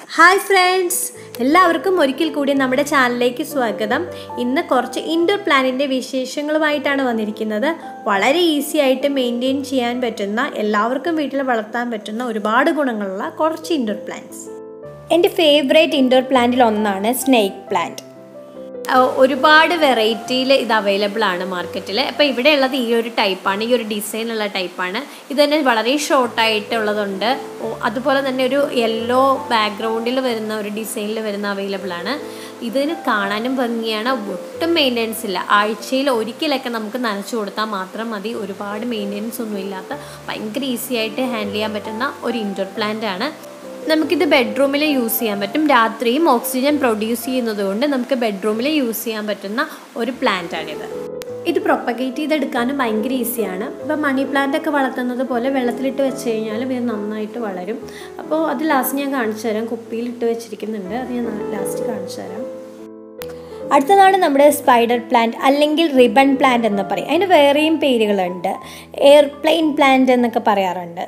hi friends എല്ലാവർക്കും ഒരിക്കൽ കൂടി നമ്മുടെ ചാനലിലേക്ക് സ്വാഗതം ഇന്ന് കുറച്ച് ഇൻഡോർ പ്ലാന്റിൻ്റെ വിശേഷങ്ങളുമായിട്ടാണ് വന്നിരിക്കുന്നത് വളരെ ഈസി ആയിട്ട് മെയിൻറ്റെയിൻ ചെയ്യാൻ പറ്റുന്ന എല്ലാവർക്കും വീട്ടിൽ വളർത്താൻ പറ്റുന്ന ഒരുപാട് ഗുണങ്ങളുള്ള കുറച്ച് ഇൻഡോർ പ്ലാന്റ്സ് എൻ്റെ ഫേവറേറ്റ് ഇൻഡോർ പ്ലാന്റിൽ ഒന്നാണ് സ്നേക്ക് പ്ലാന്റ് അഹ് ഒരുപാട് വെറൈറ്റിയിൽ ഇത് അവൈലബിൾ ആണ് മാർക്കറ്റിൽ അപ്പോൾ ഇവിടെ ഉള്ളത് ഈ ഒരു ടൈപ്പാണ് ഈ ഒരു ഡിസൈനുള്ള ടൈപ്പാണ് ഇത് തന്നെ വളരെ ഷോർട്ടായിട്ടുള്ളതുണ്ട് ഓ, അതുപോലെ തന്നെ ഒരു യെല്ലോ ബാക്ക്ഗ്രൗണ്ടിൽ വരുന്ന ഒരു ഡിസൈനിൽ വരുന്ന അവൈലബിൾ ആണ് ഇതിന് കാണാനും ഭംഗിയാണ് ഒട്ടും മെയിൻ്റെനൻസ് ഇല്ല ആഴ്ചയിൽ ഒരിക്കലൊക്കെ നമുക്ക് നനച്ചു കൊടുത്താൽ മാത്രം മതി ഒരുപാട് മെയിൻ്റെനൻസ് ഒന്നും ഇല്ലാത്ത ഭയങ്കര ഈസി ആയിട്ട് ഹാൻഡിൽ ചെയ്യാൻ പറ്റുന്ന ഒരു ഇൻഡോർ പ്ലാന്റ് ആണ് നമുക്കിത് ബെഡ്റൂമിൽ യൂസ് ചെയ്യാൻ പറ്റും രാത്രിയും ഓക്സിജൻ പ്രൊഡ്യൂസ് ചെയ്യുന്നത് കൊണ്ട് നമുക്ക് ബെഡ്റൂമിൽ യൂസ് ചെയ്യാൻ പറ്റുന്ന ഒരു പ്ലാന്റ് ആണിത് ഇത് പ്രൊപ്പഗേറ്റ് ചെയ്തെടുക്കാനും ഭയങ്കര ഈസിയാണ് ഇപ്പം മണി പ്ലാന്റ് ഒക്കെ വളർത്തുന്നത് പോലെ വെള്ളത്തിലിട്ട് വെച്ച് കഴിഞ്ഞാലും ഇത് നന്നായിട്ട് വളരും അപ്പോൾ അത് ലാസ്റ്റ് ഞാൻ കാണിച്ചു തരാം കുപ്പിയിലിട്ട് വെച്ചിരിക്കുന്നുണ്ട് അത് ഞാൻ ലാസ്റ്റ് കാണിച്ചു തരാം അടുത്തതാണ് നമ്മുടെ സ്പൈഡർ പ്ലാന്റ് അല്ലെങ്കിൽ റിബൺ പ്ലാന്റ് എന്ന് പറയും അതിന് വേറെയും പേരുകളുണ്ട് എയർപ്ലെയിൻ പ്ലാന്റ് എന്നൊക്കെ പറയാറുണ്ട്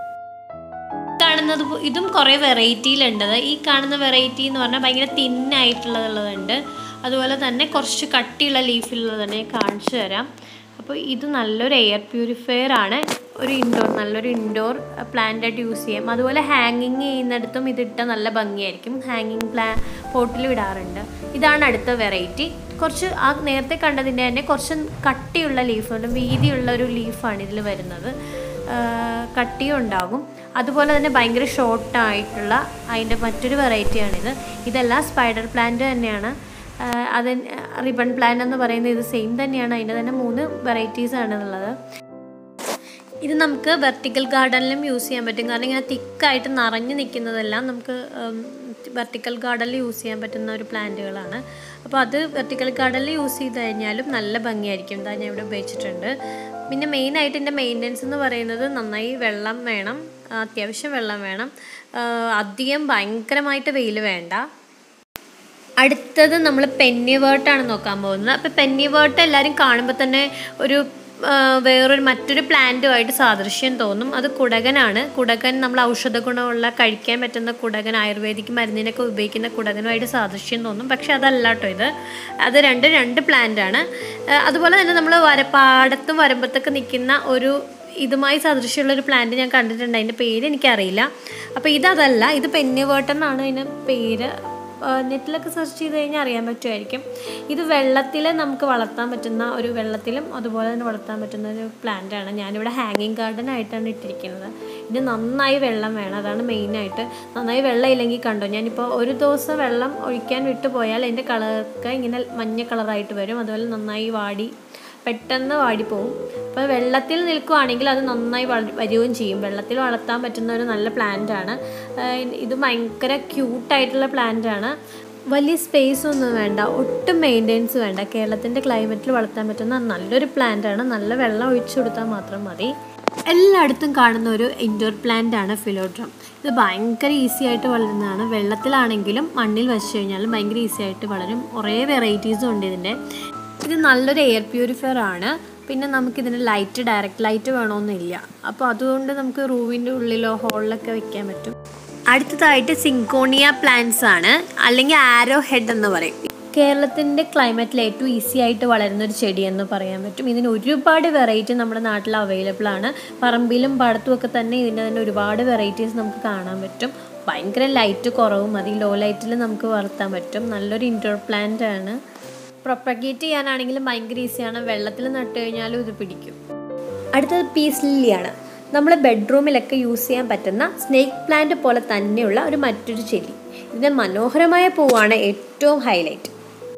കാണുന്നത് പോ- ഇതും കുറേ വെറൈറ്റിയിലുണ്ടത് ഈ കാണുന്ന വെറൈറ്റി എന്ന് പറഞ്ഞാൽ ഭയങ്കര തിന്നായിട്ടുള്ളതുള്ളതുണ്ട് അതുപോലെ തന്നെ കുറച്ച് കട്ടിയുള്ള ലീഫിലുള്ളത് തന്നെ കാണിച്ചു തരാം അപ്പോൾ ഇത് നല്ലൊരു എയർ പ്യൂരിഫയർ ആണ് ഒരു ഇൻഡോർ നല്ലൊരു ഇൻഡോർ പ്ലാന്റ് ആയിട്ട് യൂസ് ചെയ്യാം അതുപോലെ ഹാങ്ങിങ് ചെയ്യുന്നിടത്തും ഇതിട്ട നല്ല ഭംഗിയായിരിക്കും ഹാങ്ങിങ് പ്ലാ പോട്ടിൽ ഇടാറുണ്ട് ഇതാണ് അടുത്ത വെറൈറ്റി കുറച്ച് ആ നേരത്തെ കണ്ടതിൻ്റെ തന്നെ കുറച്ച് കട്ടിയുള്ള ലീഫുണ്ട് വീതിയുള്ള ഒരു ലീഫാണ് ഇതിൽ വരുന്നത് കട്ടിയും ഉണ്ടാകും അതുപോലെ തന്നെ ഭയങ്കര ഷോർട്ടായിട്ടുള്ള അതിൻ്റെ മറ്റൊരു വെറൈറ്റിയാണിത് ഇതെല്ലാം സ്പൈഡർ പ്ലാന്റ് തന്നെയാണ് ആഹ് അത് റിബൺ പ്ലാന്റ് എന്ന് പറയുന്നത് ഇത് സെയിം തന്നെയാണ് അതിൻ്റെ തന്നെ മൂന്ന് വെറൈറ്റീസ് ആണ് ഉള്ളത് ഇത് നമുക്ക് വെർട്ടിക്കൽ ഗാർഡനിലും യൂസ് ചെയ്യാൻ പറ്റും കാരണം ഇങ്ങനെ തിക്കായിട്ട് നിറഞ്ഞു നിൽക്കുന്നതെല്ലാം നമുക്ക് വെർട്ടിക്കൽ ഗാർഡനിൽ യൂസ് ചെയ്യാൻ പറ്റുന്ന ഒരു പ്ലാന്റുകളാണ് അപ്പോൾ അത് വെർട്ടിക്കൽ ഗാർഡനിൽ യൂസ് ചെയ്ത് കഴിഞ്ഞാലും നല്ല ഭംഗിയായിരിക്കും ഇതാ ഞാൻ ഇവിടെ ഉപയോഗിച്ചിട്ടുണ്ട് പിന്നെ മെയിനായിട്ട് എൻ്റെ മെയിൻ്റനൻസ് എന്ന് പറയുന്നത് നന്നായി വെള്ളം വേണം അത്യാവശ്യം വെള്ളം വേണം ആ, അധികം ഭയങ്കരമായിട്ട് വെയിൽ വേണ്ട അടുത്തത് നമ്മൾ പെന്നി വേർട്ടാണ് നോക്കാൻ പോകുന്നത് അപ്പോൾ പെന്നി വേർട്ട് എല്ലാവരും കാണുമ്പോൾ തന്നെ ഒരു ആ, വേറൊരു മറ്റൊരു പ്ലാന്റുമായിട്ട് സാദൃശ്യം തോന്നും അത് കുടകനാണ് കുടകൻ നമ്മൾ ഔഷധ ഗുണമുള്ള കഴിക്കാൻ പറ്റുന്ന കുടകൻ ആയുർവേദിക് മരുന്നിനൊക്കെ ഉപയോഗിക്കുന്ന കുടകനുമായിട്ട് സാദൃശ്യം തോന്നും പക്ഷെ അതല്ല കേട്ടോ ഇത് അത് രണ്ട് രണ്ട് പ്ലാന്റ് ആണ് ആ, അതുപോലെ തന്നെ നമ്മൾ വരപ്പാടത്തും വരമ്പത്തൊക്കെ നിൽക്കുന്ന ഒരു ഇതുമായി സദൃശ്യമുള്ള ഒരു പ്ലാന്റ് ഞാൻ കണ്ടിട്ടുണ്ട് അതിൻ്റെ പേര് എനിക്കറിയില്ല അപ്പോൾ ഇതതല്ല ഇത് പെന്നിവേട്ടൻ എന്നാണ് അതിൻ്റെ പേര് നെറ്റിലൊക്കെ സെർച്ച് ചെയ്ത് കഴിഞ്ഞാൽ അറിയാൻ പറ്റുമായിരിക്കും ഇത് വെള്ളത്തിൽ നമുക്ക് വളർത്താൻ പറ്റുന്ന ഒരു വെള്ളത്തിലും അതുപോലെ തന്നെ വളർത്താൻ പറ്റുന്ന ഒരു പ്ലാന്റ് ആണ് ഞാനിവിടെ ഹാങ്ങിങ് ഗാർഡൻ ആയിട്ടാണ് ഇട്ടിരിക്കുന്നത് ഇത് നന്നായി വെള്ളം വേണം അതാണ് മെയിനായിട്ട് നന്നായി വെള്ളം ഇല്ലെങ്കിൽ കണ്ടോ ഞാനിപ്പോൾ ഒരു ദിവസം വെള്ളം ഒഴിക്കാൻ വിട്ടു പോയാൽ അതിൻ്റെ കളറൊക്കെ ഇങ്ങനെ മഞ്ഞ കളറായിട്ട് വരും അതുപോലെ നന്നായി വാടി പെട്ടെന്ന് വാടിപ്പോവും അപ്പോൾ വെള്ളത്തിൽ നിൽക്കുവാണെങ്കിൽ അത് നന്നായി വള- വരികയും ചെയ്യും വെള്ളത്തിൽ വളർത്താൻ പറ്റുന്ന ഒരു നല്ല പ്ലാന്റ് ആണ് ആഹ് ഇത് ഭയങ്കര ക്യൂട്ടായിട്ടുള്ള പ്ലാന്റ് ആണ് വലിയ സ്പേസ് ഒന്നും വേണ്ട ഒട്ടും മെയിൻ്റെനൻസ് വേണ്ട കേരളത്തിൻ്റെ ക്ലൈമറ്റിൽ വളർത്താൻ പറ്റുന്ന നല്ലൊരു പ്ലാന്റ് ആണ് നല്ല വെള്ളം ഒഴിച്ചു കൊടുത്താൽ മാത്രം മതി എല്ലായിടത്തും കാണുന്ന ഒരു ഇൻഡോർ പ്ലാന്റ് ആണ് ഫിലോഡ്രം ഇത് ഭയങ്കര ഈസി ആയിട്ട് വളരുന്നതാണ് വെള്ളത്തിലാണെങ്കിലും മണ്ണിൽ വെച്ച് കഴിഞ്ഞാലും ഭയങ്കര ഈസി ആയിട്ട് വളരും കുറേ വെറൈറ്റീസും ഉണ്ട് ഇതിൻ്റെ ഇത് നല്ലൊരു എയർ പ്യൂരിഫയർ ആണ് പിന്നെ നമുക്കിതിന് ലൈറ്റ് ഡയറക്റ്റ് ലൈറ്റ് വേണമെന്നില്ല അപ്പോൾ അതുകൊണ്ട് നമുക്ക് റൂമിൻ്റെ ഉള്ളിലോ ഹോളിലൊക്കെ വെക്കാൻ പറ്റും അടുത്തതായിട്ട് സിങ്കോണിയ പ്ലാന്റ്സ് ആണ് അല്ലെങ്കിൽ ആരോ ഹെഡ് എന്ന് പറയും കേരളത്തിൻ്റെ ക്ലൈമറ്റിൽ ഏറ്റവും ഈസി ആയിട്ട് വളരുന്ന ഒരു ചെടി എന്ന് പറയാൻ പറ്റും ഇതിന് ഒരുപാട് വെറൈറ്റി നമ്മുടെ നാട്ടിൽ അവൈലബിൾ ആണ് പറമ്പിലും പടത്തും ഒക്കെ തന്നെ ഇതിൻ്റെ തന്നെ ഒരുപാട് വെറൈറ്റീസ് നമുക്ക് കാണാൻ പറ്റും ഭയങ്കര ലൈറ്റ് കുറവും മതി ലോ ലൈറ്റിൽ നമുക്ക് വളർത്താൻ പറ്റും നല്ലൊരു ഇൻഡോർ പ്ലാന്റ് ആണ് പ്രൊപ്പഗേറ്റ് ചെയ്യാനാണെങ്കിലും ഭയങ്കര ഈസിയാണ് വെള്ളത്തിൽ നട്ട് കഴിഞ്ഞാലും ഇത് പിടിക്കും അടുത്തത് പീസ് ലില്ലിയാണ് നമ്മൾ ബെഡ്റൂമിലൊക്കെ യൂസ് ചെയ്യാൻ പറ്റുന്ന സ്നേക്ക് പ്ലാന്റ് പോലെ തന്നെയുള്ള ഒരു മറ്റൊരു ചെടി ഇതിൻ്റെ മനോഹരമായ പൂവാണ് ഏറ്റവും ഹൈലൈറ്റ്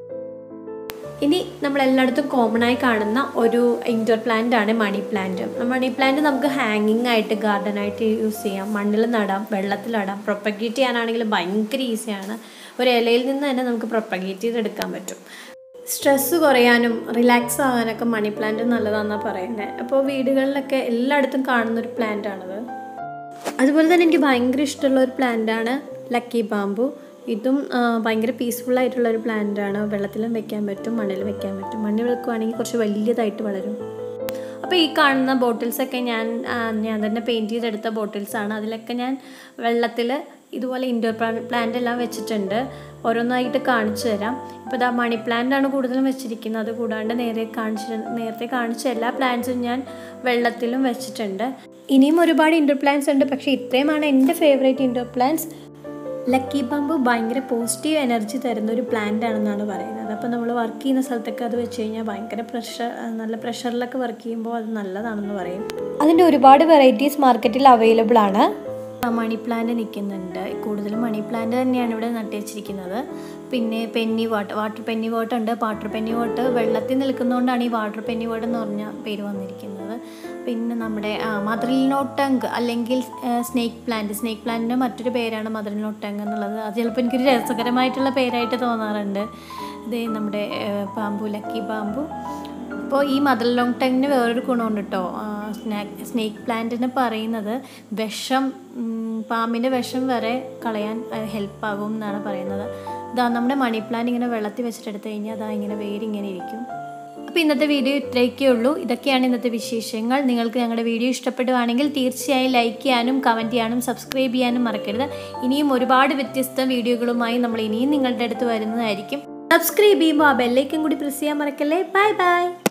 ഇനി നമ്മൾ എല്ലായിടത്തും കോമൺ ആയി കാണുന്ന ഒരു ഇൻഡോർ പ്ലാന്റ് ആണ് മണി പ്ലാന്റ് മണി പ്ലാന്റ് നമുക്ക് ഹാങ്ങിങ് ആയിട്ട് ഗാർഡൻ ആയിട്ട് യൂസ് ചെയ്യാം മണ്ണിൽ നടാം വെള്ളത്തിൽ നടാം പ്രൊപ്പഗേറ്റ് ചെയ്യാനാണെങ്കിൽ ഭയങ്കര ഈസിയാണ് ഒരു ഇലയിൽ നിന്ന് തന്നെ നമുക്ക് പ്രൊപ്പഗേറ്റ് ചെയ്തെടുക്കാൻ പറ്റും സ്ട്രെസ്സ് കുറയാനും റിലാക്സ് ആകാനൊക്കെ മണി പ്ലാന്റ് നല്ലതാണെന്നാണ് പറയുന്നത് അപ്പോൾ വീടുകളിലൊക്കെ എല്ലായിടത്തും കാണുന്ന ഒരു പ്ലാന്റ് ആണത് അതുപോലെ തന്നെ എനിക്ക് ഭയങ്കര ഇഷ്ടമുള്ള ഒരു പ്ലാന്റ് ആണ് ലക്കി ബാമ്പു ഇതും ആ, ഭയങ്കര പീസ്ഫുൾ ആയിട്ടുള്ള ഒരു പ്ലാന്റ് ആണ് വെള്ളത്തിലും വെക്കാൻ പറ്റും മണ്ണിലും വെക്കാൻ പറ്റും മണ്ണിൽ വെക്കുവാണെങ്കിൽ കുറച്ച് വലിയതായിട്ട് വളരും അപ്പോൾ ഈ കാണുന്ന ബോട്ടിൽസൊക്കെ ഞാൻ ആ, ഞാൻ തന്നെ പെയിൻറ്റ് ചെയ്തെടുത്ത ബോട്ടിൽസാണ് അതിലൊക്കെ ഞാൻ വെള്ളത്തിൽ ഇതുപോലെ ഇൻഡോർ പ്ലാന്റ് എല്ലാം വെച്ചിട്ടുണ്ട് ഓരോന്നായിട്ട് കാണിച്ചു തരാം ഇപ്പോൾ ഇതാ മണി പ്ലാന്റ് ആണ് കൂടുതലും വെച്ചിരിക്കുന്നത് അത് കൂടാണ്ട് നേരെ കാണിച്ച നേരത്തെ കാണിച്ച എല്ലാ പ്ലാന്റ്സും ഞാൻ വെള്ളത്തിലും വെച്ചിട്ടുണ്ട് ഇനിയും ഒരുപാട് ഇൻഡോർ പ്ലാന്റ്സ് ഉണ്ട് പക്ഷേ ഇത്രയുമാണ് എൻ്റെ favourite indoor plants lucky bamboo ഭയങ്കര പോസിറ്റീവ് എനർജി തരുന്ന ഒരു പ്ലാന്റ് ആണെന്നാണ് പറയുന്നത് അപ്പോൾ നമ്മൾ വർക്ക് ചെയ്യുന്ന സ്ഥലത്തൊക്കെ അത് വെച്ച് കഴിഞ്ഞാൽ ഭയങ്കര പ്രഷർ നല്ല പ്രഷറിലൊക്കെ വർക്ക് ചെയ്യുമ്പോൾ അത് നല്ലതാണെന്ന് പറയും അതിൻ്റെ ഒരുപാട് വെറൈറ്റീസ് മാർക്കറ്റിൽ അവൈലബിൾ ആണ് മണി പ്ലാന്റ് നിൽക്കുന്നുണ്ട് കൂടുതലും മണി പ്ലാന്റ് തന്നെയാണ് ഇവിടെ നട്ടു വെച്ചിരിക്കുന്നത് പിന്നെ pennywort water pennywort ഉണ്ട് വാട്ടർ പെന്നി വാട്ട് വെള്ളത്തിൽ നിൽക്കുന്നതുകൊണ്ടാണ് ഈ വാട്ടർ പെന്നി വാട്ട് എന്ന് പറഞ്ഞ പേര് വന്നിരിക്കുന്നത് പിന്നെ നമ്മുടെ മദറിനോട്ടങ്ക് അല്ലെങ്കിൽ സ്നേക്ക് പ്ലാന്റ് സ്നേക്ക് പ്ലാന്റിൻ്റെ മറ്റൊരു പേരാണ് മദറിനോട്ടങ്ക് എന്നുള്ളത് അത് ചിലപ്പോൾ എനിക്കൊരു രസകരമായിട്ടുള്ള പേരായിട്ട് തോന്നാറുണ്ട് ഇത് നമ്മുടെ പാമ്പു ലക്കി പാമ്പു അപ്പോൾ ഈ മദർ ലോങ് ടങ്ങിന് വേറൊരു ഗുണമുണ്ട് കേട്ടോ സ്നാക്ക് സ്നേക്ക് പ്ലാന്റിന് പറയുന്നത് വിഷം പാമ്പിൻ്റെ വിഷം വരെ കളയാൻ ഹെൽപ്പാകും എന്നാണ് പറയുന്നത് ഇതാ നമ്മുടെ മണി പ്ലാന്റ് ഇങ്ങനെ വെള്ളത്തിൽ വെച്ചിട്ടെടുത്ത് കഴിഞ്ഞാൽ അതാ ഇങ്ങനെ വേരിങ്ങനെ ഇരിക്കും അപ്പോൾ ഇന്നത്തെ വീഡിയോ ഇത്രയൊക്കെ ഉള്ളൂ ഇതൊക്കെയാണ് ഇന്നത്തെ വിശേഷങ്ങൾ നിങ്ങൾക്ക് ഞങ്ങളുടെ വീഡിയോ ഇഷ്ടപ്പെടുവാണെങ്കിൽ തീർച്ചയായും ലൈക്ക് ചെയ്യാനും കമൻറ്റ് ചെയ്യാനും സബ്സ്ക്രൈബ് ചെയ്യാനും മറക്കരുത് ഇനിയും ഒരുപാട് വ്യത്യസ്ത വീഡിയോകളുമായി നമ്മൾ ഇനിയും നിങ്ങളുടെ അടുത്ത് വരുന്നതായിരിക്കും സബ്സ്ക്രൈബ് ചെയ്യുമ്പോൾ ആ ബെല്ലൈക്കും കൂടി പ്രസ് ചെയ്യാൻ മറക്കല്ലേ ബൈ ബൈ